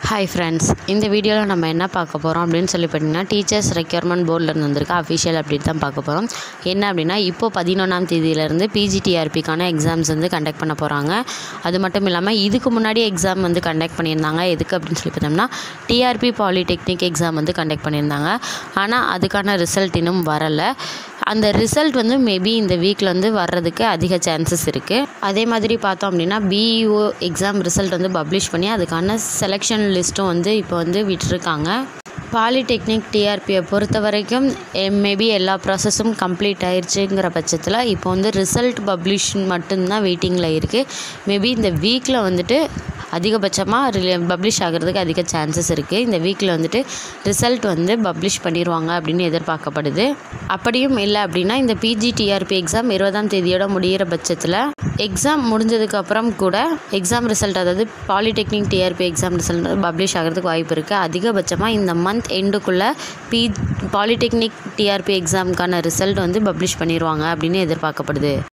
hi friends இந்த வீடியோவில் நம்ம என்ன பார்க்க போகிறோம் அப்படின்னு சொல்லி பார்த்தீங்கன்னா டீச்சர்ஸ் ரெக்யர்மெண்ட் போர்டிலேருந்து வந்திருக்க அஃபிஷியல் அப்டேட் தான் பார்க்க போகிறோம் என்ன அப்படின்னா இப்போ பதினொன்றாம் தேதியிலேருந்து பிஜிடிஆர்பிக்கான எக்ஸாம்ஸ் வந்து கண்டக்ட் பண்ண போகிறாங்க அது மட்டும் இல்லாமல் இதுக்கு முன்னாடி எக்ஸாம் வந்து கண்டக்ட் பண்ணியிருந்தாங்க எதுக்கு அப்படின்னு சொல்லி பார்த்தோம்னா டிஆர்பி பாலிடெக்னிக் எக்ஸாம் வந்து கண்டக்ட் பண்ணியிருந்தாங்க ஆனால் அதுக்கான ரிசல்ட் இன்னும் வரலை அந்த ரிசல்ட் வந்து மேபி இந்த வீக்கில் வந்து வர்றதுக்கு அதிக சான்சஸ் இருக்குது அதே மாதிரி பார்த்தோம் அப்படின்னா பிஇஓ எக்ஸாம் ரிசல்ட் வந்து பப்ளிஷ் பண்ணி அதுக்கான செலெக்ஷன் லிஸ்ட்டும் வந்து இப்போ வந்து விட்டுருக்காங்க பாலிடெக்னிக் டிஆர்பியை பொறுத்த வரைக்கும் மேபி எல்லா ப்ராசஸும் கம்ப்ளீட் ஆயிடுச்சுங்கிற பட்சத்தில் இப்போ வந்து ரிசல்ட் பப்ளிஷ் மட்டும்தான் வெயிட்டிங்கில் இருக்குது மேபி இந்த வீக்கில் வந்துட்டு அதிகபட்சமாக ரிலே பப்ளிஷ் ஆகிறதுக்கு அதிக சான்சஸ் இருக்குது இந்த வீக்கில் வந்துட்டு ரிசல்ட் வந்து பப்ளிஷ் பண்ணிடுவாங்க அப்படின்னு எதிர்பார்க்கப்படுது அப்படியும் இல்லை அப்படின்னா இந்த பிஜிடிஆர்பி எக்ஸாம் இருபதாம் தேதியோட முடிகிற பட்சத்தில் எக்ஸாம் முடிஞ்சதுக்கப்புறம் கூட எக்ஸாம் ரிசல்ட் அதாவது polytechnic TRB exam result publish ஆகிறதுக்கு வாய்ப்பு இருக்குது அதிகபட்சமாக இந்த மந்த் எண்டுக்குள்ளே பி பாலிடெக்னிக் டிஆர்பி எக்ஸாமுக்கான ரிசல்ட் வந்து பப்ளிஷ் பண்ணிடுவாங்க அப்படின்னு எதிர்பார்க்கப்படுது